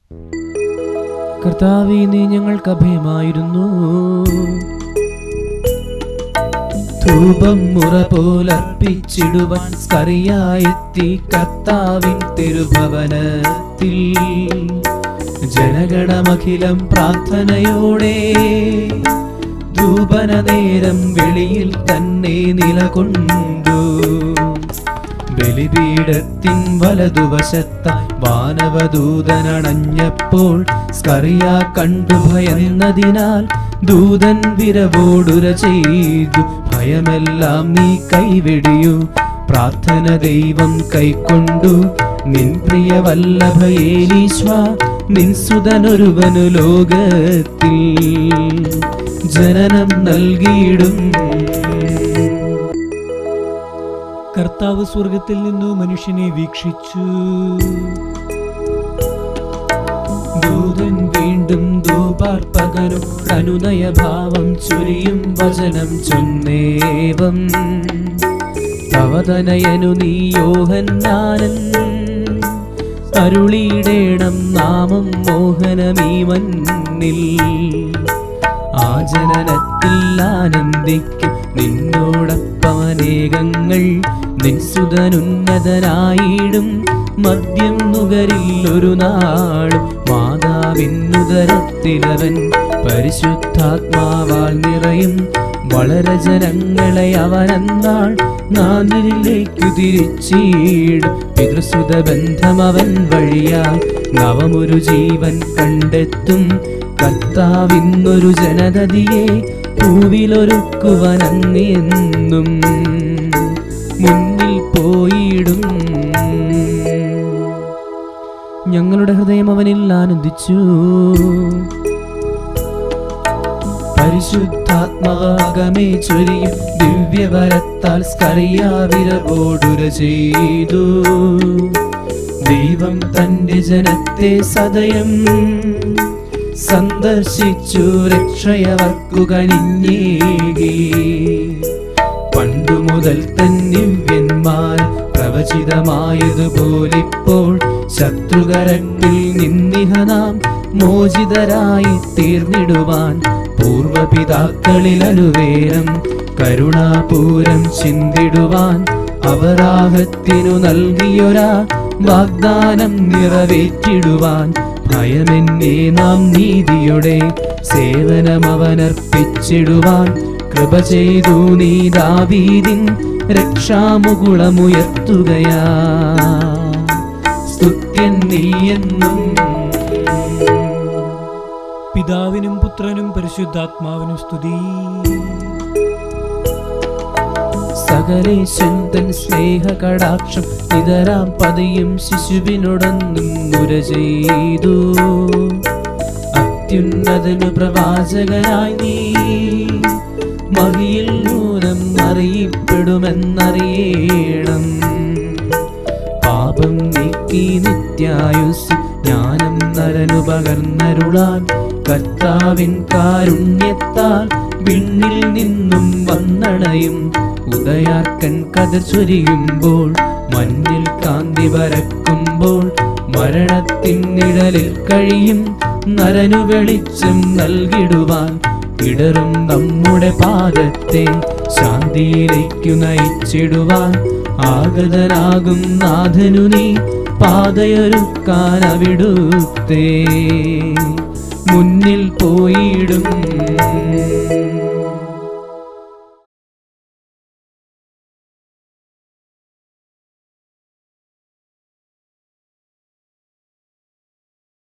കർത്താവേ നീ ഞങ്ങൾക്ക് അഭയമായിരുന്നു ധൂപം മുറ പോലർപ്പിച്ചിടുവാൻ സ്കറിയായെത്തി കർത്താവിൻ തിരുഭവനത്തിൽ ജനഗണമഖിലം പ്രാർത്ഥനയോടെ ധൂപന നേരം വെളിയിൽ തന്നെ നിലകൊണ്ടു ബലിപീഠത്തിൻ വലതുവശത്ത വാനവദൂതനണഞ്ഞപ്പോൾ സ്കറിയ കണ്ടു ഭയന്നതിനാൽ ദൂതൻ വിരവോടുര ചെയ്തു ഭയമെല്ലാം നീ കൈവെടിയു പ്രാർത്ഥന ദൈവം കൈക്കൊണ്ടു നിൻ പ്രിയ വല്ലഭയേലീശ്വ നിൻ സുതനൊരുവനു ലോകത്തിൽ ജനനം നൽകിയിടും കർത്താവ് സ്വർഗത്തിൽ നിന്നു മനുഷ്യനെ വീക്ഷിച്ചു ദൂതൻ വീണ്ടും ദൂപാർപ്പകനും അനുനയഭാവം ചുരിയും വചനം ചൊന്നേവം തവതനയനു നീ യോഹന്നാനൻ അരുളിയിടേണം നാമം മോഹനമീ മന്നിൽ ആ ജനനത്തിൽ ആനന്ദിക്കും നിന്നോടൊപ്പം അനേകങ്ങൾ നിൻസുതനുന്നതനായിടും മദ്യം നുകരിൽ ഒരു നാളും മാതാവിന്നുദരത്തിലവൻ പരിശുദ്ധാത്മാവാൽ നിറയും വളരെ ജനങ്ങളെ അവനെന്നാൾ നാദിലേക്കു തിരിച്ചീടും പിതൃസുത ബന്ധം അവൻ വഴിയാൽ നവമൊരു ജീവൻ കണ്ടെത്തും കർത്താവിന്നൊരു ജനതതിയെ പൂവിലൊരുക്കുവനങ്ങെന്നും മുന്നിൽ പോയിടും ഞങ്ങളുടെ ഹൃദയം അവനിൽ ആനന്ദിച്ചു പരിശുദ്ധാത്മകമേ ചൊരിയും ദിവ്യവരത്താൽ സ്കറിയാവിരവോടുര ചെയ്തു ദൈവം തന്റെ ജനത്തെ സദയം സന്ദർശിച്ചു രക്ഷയവർക്കു കനിഞ്ഞേകി പണ്ടു മുതൽ തന്നിവ്യന്മാർ പ്രവചിതമായതുപോലിപ്പോൾ ശത്രുകരത്തിൽ നിന്നിഹ നാം മോചിതരായി തീർന്നിടുവാൻ പൂർവപിതാക്കളിൽ അനുവേരം കരുണാപൂരം ചിന്തിടുവാൻ അവരാഹത്തിനു നൽകിയൊരാ വാഗ്ദാനം നിറവേറ്റിടുവാൻ ഭയമെന്നെ നാം നീതിയുടെ സേവനം അവനർപ്പിച്ചിടുവാൻ കൃപ ചെയ്തു നീ ദാവീദിൻ രക്ഷാമുകുളമുയർത്തുകയാ സ്തുത്യൻ നീയെന്നും പിതാവിനും പുത്രനും പരിശുദ്ധാത്മാവിനും സ്തുതി സകലേശൻ തൻ സ്നേഹ കടാക്ഷം ഇതരാം പതിയും ശിശുവിനോടൊന്നും മുര ചെയ്തു അത്യുന്നതനു പ്രവാചകനായി നീ മഹിയിൽ നൂനം അറിയപ്പെടുമെന്നറിയണം പാപം നീക്കി നിത്യായുസ് ജ്ഞാനം നരനു പകർന്നരുളാൻ കർത്താവിൻ കാരുണ്യത്താൽ വിണ്ണിൽ നിന്നും വന്നണയും ഉദയാർക്കൻ കതിർ ചൊരിയുമ്പോൾ മഞ്ഞിൽ കാന്തി പരക്കുമ്പോൾ മരണത്തിൻ നിഴലിൽ കഴിയും നരനു വെളിച്ചം നൽകിടുവാൻ ഇടറും നമ്മുടെ പാദത്തെ ശാന്തിയിലേക്കു നയിച്ചിടുവാൻ ആഗതനാകും നാഥനു നീ പാതയൊരുക്കാൻ അവിടുത്തെ മുന്നിൽ പോയിടും